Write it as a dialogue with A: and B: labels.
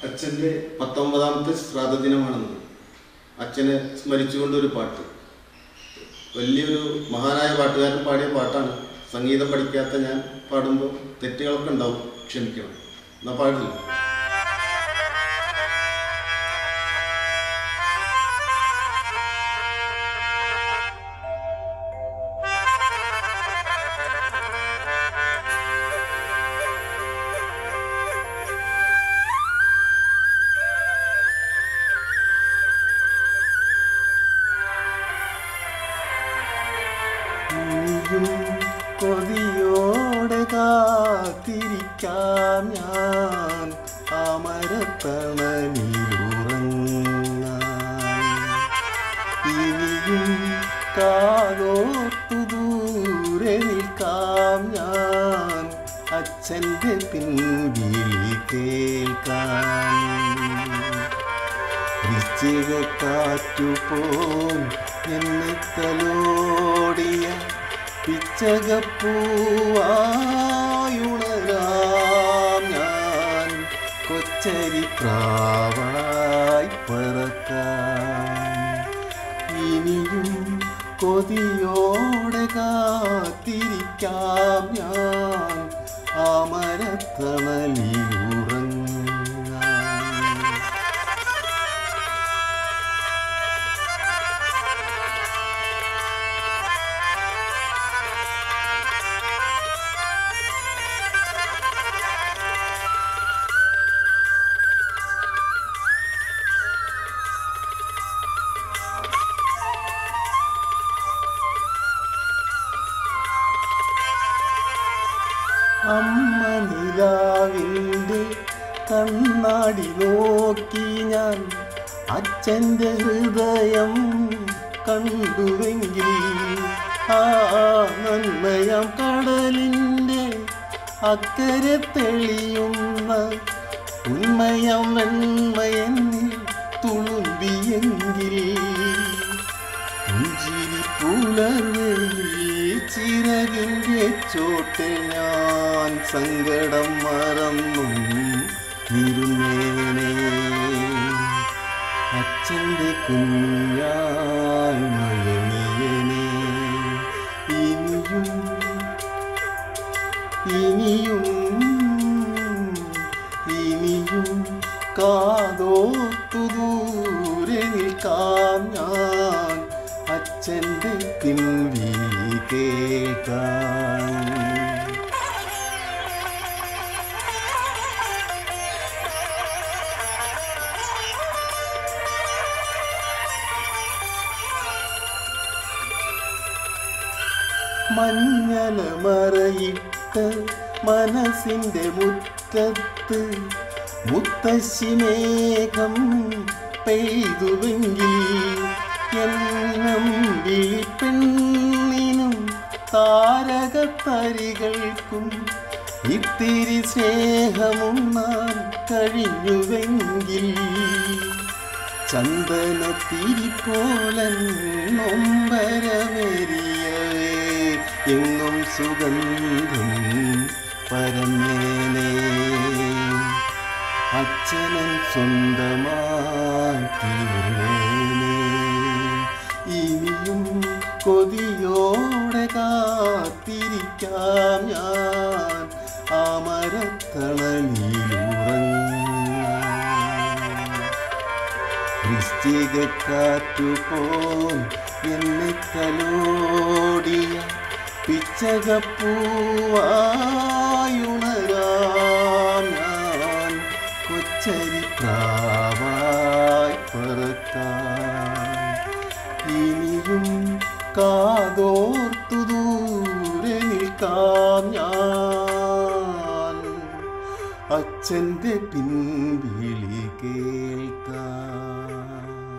A: അച്ഛൻ്റെ പത്തൊമ്പതാമത്തെ ശ്രാദ്ധ ദിനമാണെന്ന് അച്ഛനെ സ്മരിച്ചുകൊണ്ട് ഒരു പാട്ട് വലിയൊരു മഹാനായ പാട്ടുകാരൻ പാടിയ പാട്ടാണ് സംഗീതം പഠിക്കാത്ത ഞാൻ പാടുമ്പോൾ തെറ്റുകളൊക്കെ ഉണ്ടാവും ക്ഷമിക്കണം എന്നാ പാടില്ല
B: നീയും കൊതിയോടെ കാത്തിരിക്കാം ഞാൻ അമരത്തണലിലുറങ്ങാൻ ഇനിയും കാതോർത്തു ദൂരെ നിൽക്കാം ഞാൻ അച്ഛൻ്റെ പിൻവിളി കേൾക്കാൻ വൃശ്ചികക്കാറ്റുപോൽ എന്നെ തലോടിയ പിച്ചകപ്പൂവായുണരാം ഞാൻ കൊച്ചരി പ്രാവായി പറക്കാം ഇനിയും കൊതിയോടെ കാത്തിരിക്കാം ഞാൻ അമരത്തണലിലുറങ്ങാൻ അമ്മ നിലാവിൻ്റെ കണ്ണാടി നോക്കി ഞാൻ അച്ഛൻ്റെ ഹൃദയം കണ്ടുവെങ്കിൽ ആ നന്മയാം കടലിൻ്റെ അക്കരെ തെളിയുന്ന ഉന്മയം വെണ്മയെന്നിൽ തുളുമ്പിയെങ്കിൽ പുഞ്ചിരി പുലർവെള്ളി ചിറകിൻ്റെ ചോട്ടിൽ ഞാൻ സങ്കടം മറന്നും ഇരുന്നേനെ അച്ഛൻ്റെ കുഞ്ഞായി മഴങ്ങിയനെ ഇനിയും ഇനിയും ഇനിയും കാതോർത്തു ദൂരെ നിൽക്കാം ഞാൻ അച്ഛൻ്റെ പിൻവിളി കേൾക്കാൻ മഞ്ഞല മറയിട്ട് മനസ്സിൻ്റെ മുറ്റത്ത് മുത്തശ്ശി മേഘം പെയ്തുവെങ്കിൽ എന്നും വിളിപ്പെണ്ണിനും താരകത്തരികൾക്കും ഇത്തിരി സ്നേഹമുണ്ണാൻ കഴിഞ്ഞുവെങ്കിൽ ചന്ദനത്തിരിപ്പോലൻ നൊമ്പരമേറിയവേ എങ്ങും സുഗന്ധം പരന്നേനേ അച്ഛനൻ സ്വന്തമായി തീർന്നേനേ ഇനിയും കൊതിയോടെ കാത്തിരിക്കാം ഞാൻ അമരത്തണലിലുറങ്ങാൻ വൃശ്ചികക്കാറ്റുപോൽ എന്നെ തലോടിയ പിച്ചകപ്പൂവായുണരാം ഞാൻ കൊച്ചരി പ്രാവായി പറക്കാൻ ഇനിയും കാതോർത്തു ദൂരെ നിൽക്കാം ഞാൻ അച്ഛൻ്റെ പിൻവിളി കേൾക്കാം